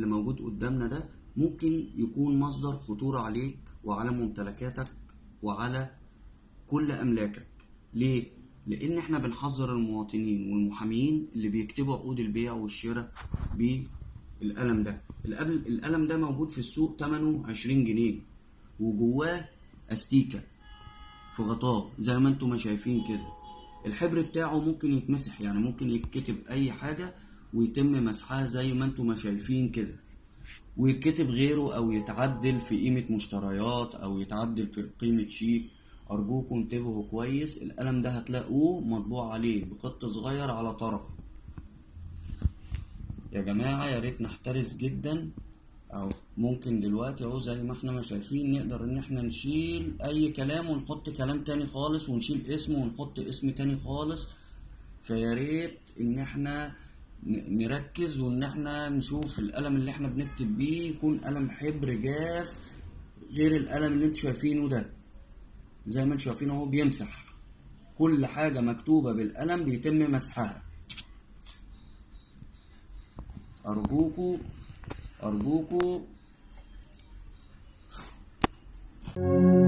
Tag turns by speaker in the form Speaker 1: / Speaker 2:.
Speaker 1: اللي موجود قدامنا ده ممكن يكون مصدر خطورة عليك وعلى ممتلكاتك وعلى كل أملاكك ليه؟ لأن احنا بنحذر المواطنين والمحامين اللي بيكتبوا عقود البيع والشراء بالقلم ده القلم القلم ده موجود في السوق تمنه عشرين جنيه وجواه أستيكة في غطاه زي ما انتم ما شايفين كده الحبر بتاعه ممكن يتمسح يعني ممكن يتكتب اي حاجة ويتم مسحها زي ما انتم ما شايفين كده ويتكتب غيره او يتعدل في قيمة مشتريات او يتعدل في قيمة شيك ارجوكم انتبهوا كويس القلم ده هتلاقوه مطبوع عليه بخط صغير على طرف يا جماعة يا ريت نحترس جدا اهو ممكن دلوقتي اهو زي ما احنا ما شايفين نقدر ان احنا نشيل اي كلام ونحط كلام تاني خالص ونشيل اسم ونحط اسم تاني خالص فيا ريت ان احنا ن- نركز وان احنا نشوف القلم اللي احنا بنكتب بيه يكون قلم حبر جاف غير القلم اللي انتوا شايفينه ده زي ما انتوا شايفين اهو بيمسح كل حاجة مكتوبة بالقلم بيتم مسحها أرجوكوا أرجوكوا